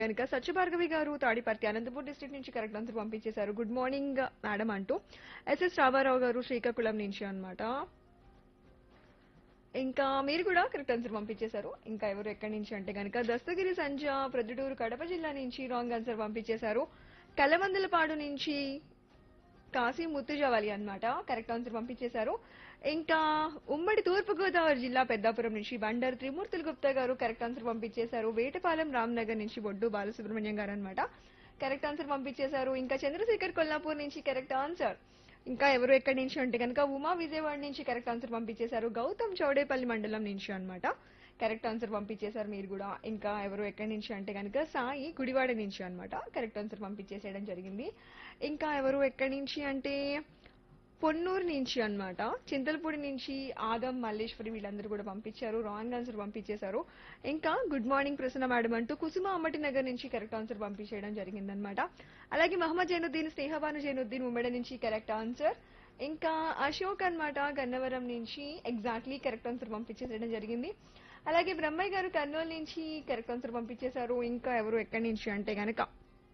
కనుక సత్యభార్గవి గారు తాడిపర్తి అనంతపూర్ డిస్ట్రిక్ట్ నుంచి correct answer పంపించేశారు గుడ్ మార్నింగ్ మేడం అంటూ ఎస్ఎస్ రామారావు గారు శ్రీకాకుళం నుంచి అన్నమాట ఇంకా మీరు కూడా కరెక్ట్ ఆన్సర్ పంపించేశారు ఇంకా ఎవరు ఎక్కడి నుంచి అంటే కనుక దస్తగిరి సంజ ప్రొద్దుటూరు కడప జిల్లా నుంచి రాంగ్ ఆన్సర్ పంపించేశారు కలమందలపాడు నుంచి కాశీ ముత్తుజావాలి అన్నమాట కరెక్ట్ ఆన్సర్ పంపించేశారు ఇంకా ఉమ్మడి తూర్పుగోదావరి జిల్లా పెద్దాపురం నుంచి బండర్ త్రిమూర్తులు గుప్తా గారు కరెక్ట్ ఆన్సర్ పంపించేశారు వేటపాలెం రామ్నగర్ నుంచి బొడ్డు బాలసుబ్రహ్మణ్యం గారు అనమాట కరెక్ట్ ఆన్సర్ పంపించేశారు ఇంకా చంద్రశేఖర్ కొల్లాపూర్ నుంచి కరెక్ట్ ఆన్సర్ ఇంకా ఎవరు ఎక్కడి నుంచి అంటే కనుక ఉమా విజయవాడ నుంచి కరెక్ట్ ఆన్సర్ పంపించేశారు గౌతమ్ చౌడేపల్లి మండలం నుంచి అన్నమాట కరెక్ట్ ఆన్సర్ పంపించేశారు మీరు కూడా ఇంకా ఎవరు ఎక్కడి నుంచి అంటే కనుక సాయి గుడివాడ నుంచి అన్నమాట కరెక్ట్ ఆన్సర్ పంపించేసేయడం జరిగింది ఇంకా ఎవరు ఎక్కడి నుంచి అంటే పొన్నూరు నుంచి అన్నమాట చింతలపూడి నుంచి ఆదం మల్లేశ్వరి వీళ్ళందరూ కూడా పంపించారు రాంగ్ ఆన్సర్ పంపించేశారు ఇంకా గుడ్ మార్నింగ్ ప్రసన్న మేడం అంటూ కుసుమ అమ్మటి నగర్ నుంచి కరెక్ట్ ఆన్సర్ పంపించేయడం జరిగిందనమాట అలాగే మహమ్మద్ జైనుద్దీన్ స్నేహబాను జైనుద్దీన్ ఉమ్మడి నుంచి కరెక్ట్ ఆన్సర్ ఇంకా అశోక్ అన్నమాట గన్నవరం నుంచి ఎగ్జాక్ట్లీ కరెక్ట్ ఆన్సర్ పంపించేసేయడం జరిగింది అలాగే బ్రహ్మయ్య గారు కర్నూలు నుంచి కరెక్ట్ ఆన్సర్ పంపించేశారు ఇంకా ఎవరు ఎక్కడి నుంచి అంటే గనక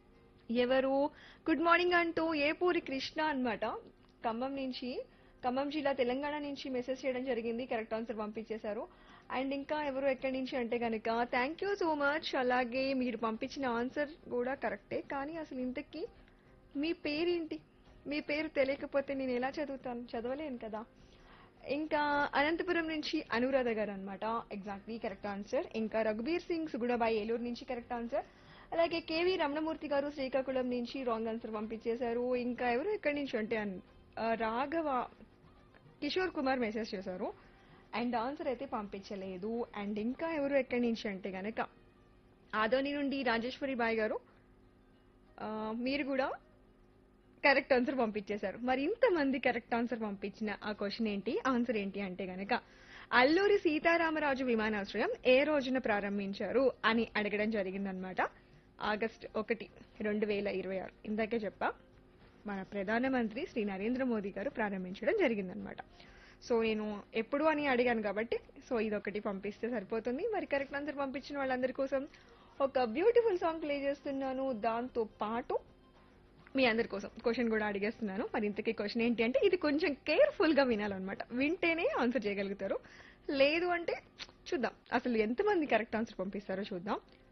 ఎవరు గుడ్ మార్నింగ్ అంటూ ఏపూరి కృష్ణ అన్నమాట ఖమ్మం నుంచి ఖమ్మం జిల్లా తెలంగాణ నుంచి మెసేజ్ చేయడం జరిగింది కరెక్ట్ ఆన్సర్ పంపించేశారు అండ్ ఇంకా ఎవరు ఎక్కడి నుంచి అంటే కనుక థ్యాంక్ యూ సో మచ్ అలాగే మీరు పంపించిన ఆన్సర్ కూడా కరెక్టే కానీ అసలు ఇంతకీ మీ పేరేంటి మీ పేరు తెలియకపోతే నేను ఎలా చదువుతాను చదవలేను కదా ఇంకా అనంతపురం నుంచి అనురాధ గారు అనమాట ఎగ్జాక్ట్లీ కరెక్ట్ ఆన్సర్ ఇంకా రఘుబీర్ సింగ్ సుగుణబాయి ఏలూరు నుంచి కరెక్ట్ ఆన్సర్ అలాగే కేవి రమణమూర్తి గారు శ్రీకాకుళం నుంచి రాంగ్ ఆన్సర్ పంపించేశారు ఇంకా ఎవరు ఎక్కడి నుంచి అంటే అన్- ఆ, రాఘవ కిషోర్ కుమార్ మెసేజ్ చేశారు అండ్ ఆన్సర్ అయితే పంపించలేదు అండ్ ఇంకా ఎవరు ఎక్కడి నుంచి అంటే గనక ఆదోని నుండి రాజేశ్వరి బాయ్ గారు ఆ, మీరు కూడా కరెక్ట్ ఆన్సర్ పంపించేశారు మరి ఇంతమంది కరెక్ట్ ఆన్సర్ పంపించిన ఆ క్వశ్చన్ ఏంటి ఆన్సర్ ఏంటి అంటే గనక అల్లూరి సీతారామరాజు విమానాశ్రయం ఏ రోజున ప్రారంభించారు అని అడగడం జరిగిందనమాట ఆగస్ట్ ఒకటి రెండు వేల ఇరవై ఆరు ఇందాకే చెప్పా మన ప్రధానమంత్రి శ్రీ నరేంద్ర మోదీ గారు ప్రారంభించడం జరిగిందనమాట సో నేను ఎప్పుడు అని అడిగాను కాబట్టి సో ఇదొకటి పంపిస్తే సరిపోతుంది మరి కరెక్ట్ ఆన్సర్ పంపించిన వాళ్ళందరి కోసం ఒక బ్యూటిఫుల్ సాంగ్ ప్లే చేస్తున్నాను దాంతో పాటు మీ అందరి కోసం క్వశ్చన్ కూడా అడిగేస్తున్నాను మరి ఇంతకీ క్వశ్చన్ ఏంటి అంటే ఇది కొంచెం కేర్ఫుల్ గా వినాలన్నమాట వింటేనే ఆన్సర్ చేయగలుగుతారు లేదు అంటే చూద్దాం అసలు ఎంతమంది కరెక్ట్ ఆన్సర్ పంపిస్తారో చూద్దాం